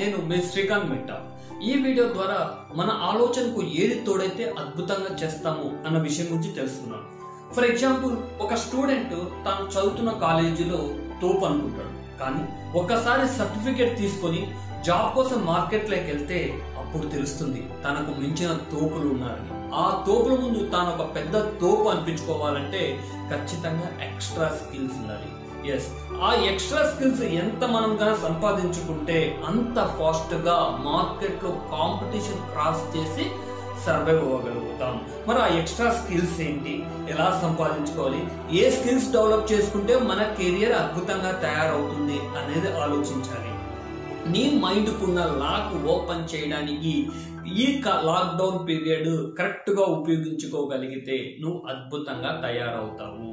నేను మీ శ్రీకాంత్ మిట్టా ఈ వీడియో ద్వారా మన ఆలోచనకు ఏది తోడైతే అద్భుతంగా చేస్తాము అన్న విషయం గురించి తెలుసుకున్నాం ఫర్ ఎగ్జాంపుల్ ఒక స్టూడెంట్ తాను చదువుతున్న కాలేజీలో తోపు అనుకుంటాడు కానీ ఒక్కసారి సర్టిఫికేట్ తీసుకొని జాబ్ కోసం మార్కెట్లోకి వెళ్తే అప్పుడు తెలుస్తుంది తనకు మించిన తోపులు ఉన్నారని ఆ తోపుల ముందు తాను ఒక పెద్ద తోపు అనిపించుకోవాలంటే ఖచ్చితంగా ఎక్స్ట్రా స్కిల్స్ ఉండాలి ఎస్ ఆ ఎక్స్ట్రా స్కిల్స్ ఎంత మనం కనుక సంపాదించుకుంటే అంత ఫాస్ట్ గా మార్కెట్ లో కాంపిటీషన్ క్రాస్ చేసి సర్వైవ్ అవ్వగలుగుతాం మరి ఆ ఎక్స్ట్రా స్కిల్స్ ఏంటి ఎలా సంపాదించుకోవాలి ఏ స్కిల్స్ డెవలప్ చేసుకుంటే మన కెరియర్ అద్భుతంగా తయారవుతుంది అనేది ఆలోచించాలి నీ మైండ్ కున్న లాక్ ఓపెన్ చేయడానికి ఈ లాక్డౌన్ పీరియడ్ కరెక్ట్ గా ఉపయోగించుకోగలిగితే నువ్వు అద్భుతంగా తయారవుతావు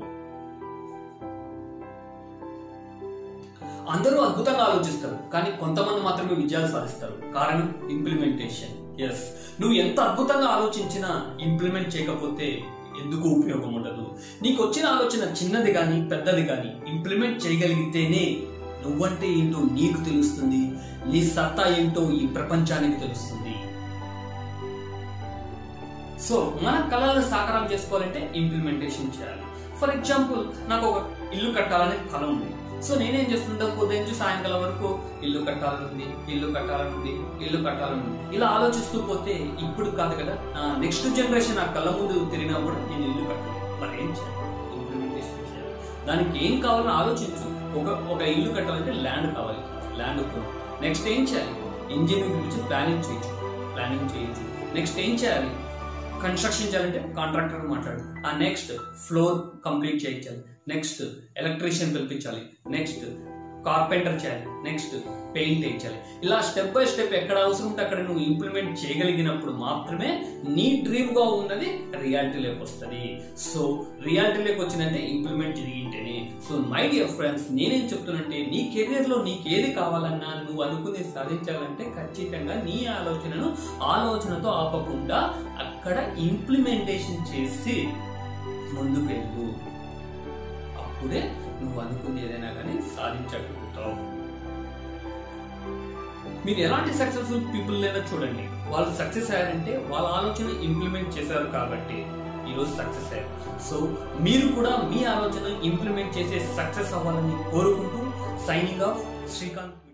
అందరూ అద్భుతంగా ఆలోచిస్తారు కానీ కొంతమంది మాత్రమే విజయాలు సాధిస్తారు కారణం ఇంప్లిమెంటేషన్ ఎస్ నువ్వు ఎంత అద్భుతంగా ఆలోచించినా ఇంప్లిమెంట్ చేయకపోతే ఎందుకు ఉపయోగం ఉండదు నీకు వచ్చిన ఆలోచన చిన్నది కానీ పెద్దది కానీ ఇంప్లిమెంట్ చేయగలిగితేనే నువ్వంటే ఏంటో నీకు తెలుస్తుంది నీ సత్తా ఏంటో ఈ ప్రపంచానికి తెలుస్తుంది సో మన కళలను సాకారం చేసుకోవాలంటే ఇంప్లిమెంటేషన్ చేయాలి ఫర్ ఎగ్జాంపుల్ నాకు ఒక ఇల్లు కట్టాలనే కళ ఉంది సో నేనేం చేస్తుంటా ఉదయం నుంచి సాయంకాలం వరకు ఇల్లు కట్టాలనుంది ఇల్లు కట్టాలనుంది ఇల్లు కట్టాలనుంది ఇలా ఆలోచిస్తూ పోతే ఇప్పుడు కాదు కదా నెక్స్ట్ జనరేషన్ ఆ కళ్ళ ముందు తిరిగినా కూడా నేను ఇల్లు కట్టాలి మరి ఏం చేయాలి ఇంప్లిమెంటేషన్ చేయాలి దానికి ఏం కావాలని ఆలోచించు ఒక ఒక ఇల్లు కట్టాలంటే ల్యాండ్ కావాలి ల్యాండ్ నెక్స్ట్ ఏం చేయాలి ఇంజనీరింగ్ గురించి ప్లానింగ్ చేయొచ్చు ప్లానింగ్ చేయొచ్చు నెక్స్ట్ ఏం చేయాలి కన్స్ట్రక్షన్ చేయాలంటే కాంట్రాక్టర్ మాట్లాడు ఆ నెక్స్ట్ ఫ్లోర్ కంప్లీట్ చేయించాలి నెక్స్ట్ ఎలక్ట్రీషియన్ పిలిపించాలి నెక్స్ట్ కార్పెంటర్ చేయాలి నెక్స్ట్ పెయింట్ వేయించాలి ఇలా స్టెప్ బై స్టెప్ ఎక్కడ అవసరం ఉంటే అక్కడ నువ్వు ఇంప్లిమెంట్ చేయగలిగినప్పుడు మాత్రమే నీ డ్రీమ్ గా ఉన్నది రియాలిటీలోకి వస్తుంది సో రియాలిటీలోకి వచ్చిందంటే ఇంప్లిమెంట్ జరిగింటేనే సో మై డియర్ ఫ్రెండ్స్ నేనేం చెప్తున్నంటే నీ కెరీర్ లో నీకు ఏది కావాలన్నా నువ్వు అనుకుని సాధించాలంటే ఖచ్చితంగా నీ ఆలోచనను ఆలోచనతో ఆపకుండా అక్కడ ఇంప్లిమెంటేషన్ చేసి ముందుకు వెళ్ళు అప్పుడే నువ్వు అనుకుంది ఏదైనా కానీ సాధించగలుగుతావు మీరు ఎలాంటి సక్సెస్ఫుల్ పీపుల్ లేదా చూడండి వాళ్ళు సక్సెస్ అయ్యారంటే వాళ్ళ ఆలోచన ఇంప్లిమెంట్ చేశారు కాబట్టి ఈరోజు సక్సెస్ అయ్యారు సో మీరు కూడా మీ ఆలోచన ఇంప్లిమెంట్ చేసే సక్సెస్ అవ్వాలని కోరుకుంటూ సైనింగ్ ఆఫ్ శ్రీకాంత్